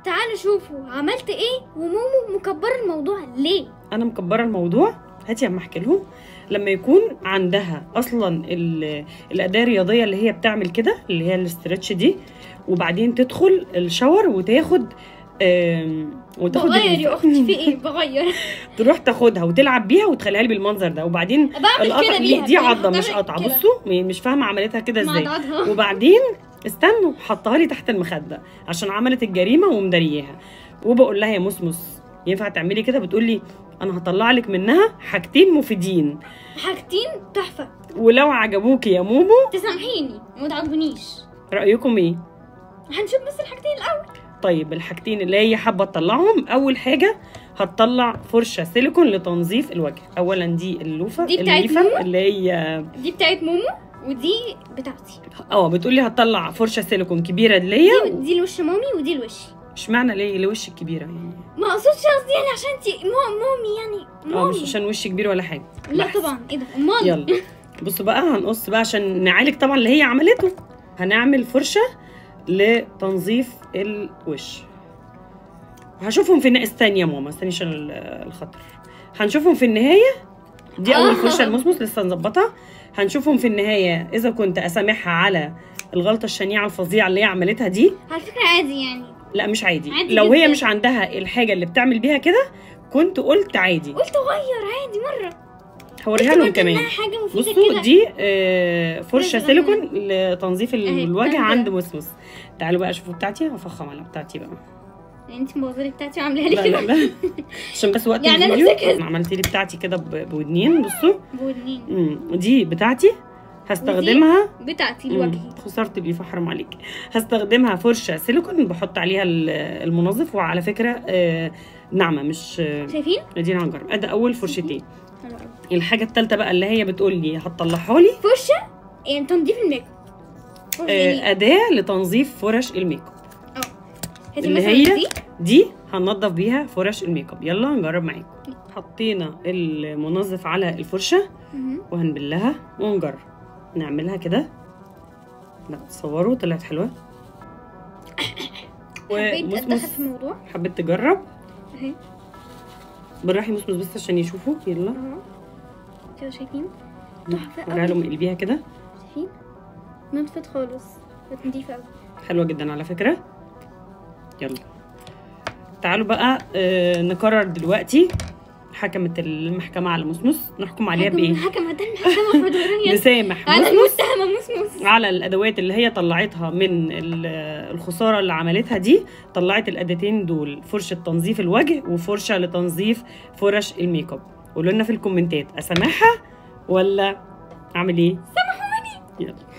تعالوا شوفوا عملت ايه ومومو مكبره الموضوع ليه انا مكبره الموضوع هاتي اما احكي لهم لما يكون عندها اصلا ال- الاداه الرياضيه اللي هي بتعمل كده اللي هي الاسترتش دي وبعدين تدخل الشاور وتاخد آم، وتاخد بغير ال- يا اختي في ايه بغير تروح تاخدها وتلعب بيها وتخليها لي بالمنظر ده وبعدين بعمل القطع كده دي, بيها دي بتعمل- عضه مش بتعمل قطعه كده. بصوا م- مش فاهمه عملتها كده ازاي معضعضها وبعدين استنوا حطها لي تحت المخده عشان عملت الجريمه ومدارياها وبقول لها يا مسمس ينفع تعملي كده بتقول لي انا هطلع لك منها حاجتين مفيدين حاجتين تحفه ولو عجبوكي يا مومو تسامحيني وما تعجبنيش رايكم ايه هنشوف بس الحاجتين الاول طيب الحاجتين اللي هي حابه تطلعهم اول حاجه هتطلع فرشه سيليكون لتنظيف الوجه اولا دي اللوفه دي بتاعت الليفه مومو؟ اللي هي دي بتاعت مومو ودي بتاعتي اه بتقولي هتطلع فرشه سيليكون كبيره ليا دي, دي لوش مامي ودي لوشي اشمعنى ليه لوش الكبيره يعني ما اقصدش قصدي يعني عشان انتي مو مامي يعني اه مامي مش عشان وش كبير ولا حاجه لا بحث. طبعا ايه ده امال يلا بصوا بقى هنقص بقى عشان نعالج طبعا اللي هي عملته هنعمل فرشه لتنظيف الوش هشوفهم في النهايه استني يا ماما استني عشان ال- الخطر هنشوفهم في النهايه دي اول آه. فرشه المسموس لسه نظبطها هنشوفهم في النهايه اذا كنت اسامحها على الغلطه الشنيعه الفظيعه اللي هي عملتها دي على فكره عادي يعني لا مش عادي, عادي لو هي جداً. مش عندها الحاجه اللي بتعمل بيها كده كنت قلت عادي قلت اغير عادي مره هوريها قلت لهم برضه كمان إنها حاجه مفيده بصوا كده دي آه، فرشه لازم سيليكون لتنظيف أهي، الوجه بتاعتي. عند مسمس تعالوا بقى شوفوا بتاعتي هفخم على بتاعتي بقى يعني انت مبوظه لي بتاعتي وعاملاها لي لا كده لا لا عشان بس وقت يعني أنا الفيديو أمسكها. انا عملت لي بتاعتي كده ب- بودنين بصوا بودنين مم، دي بتاعتي هستخدمها بتاعتي مم، لوجهي خسرت بيه فحرم عليك هستخدمها فرشه سيليكون بحط عليها ال- المنظف وعلى فكره آه، ناعمه مش آه، شايفين؟ ادينا هنجرب ادي اول فرشتين حلو قوي. الحاجه الثالثه بقى اللي هي بتقول لي هتطلعها لي فرشه يعني تنظيف الميك اب فرشة آه، يعني اداه لتنظيف فرش الميك اب هاتي اللي مثلا هي دي دي هننضف بيها فرش الميك اب يلا نجرب معاكم حطينا المنظف على الفرشه مهم. وهنبلها ونجرب نعملها كده لا تصوروا طلعت حلوه حبيت اتدخل ومسمس في الموضوع حبيت تجرب اهي بالراحه مسمس بس عشان يشوفوا يلا اهو كده شايفين تحفه وريها لهم قوي قلبيها كده شايفين نطفت خالص كانت نضيفه قوي حلوه جدا على فكره يلا تعالوا بقى آه نقرر دلوقتي حكمت المحكمه على مسمس نحكم عليها بايه حكم ده المحكمه فدورانيا نسامح انا مسمس المتهمه مسموس على الادوات اللي هي طلعتها من ال- الخساره اللي عملتها دي طلعت الاداتين دول فرشه تنظيف الوجه وفرشه لتنظيف فرش الميك اب قولوا لنا في الكومنتات اسامحها ولا اعمل ايه سامحوني يلا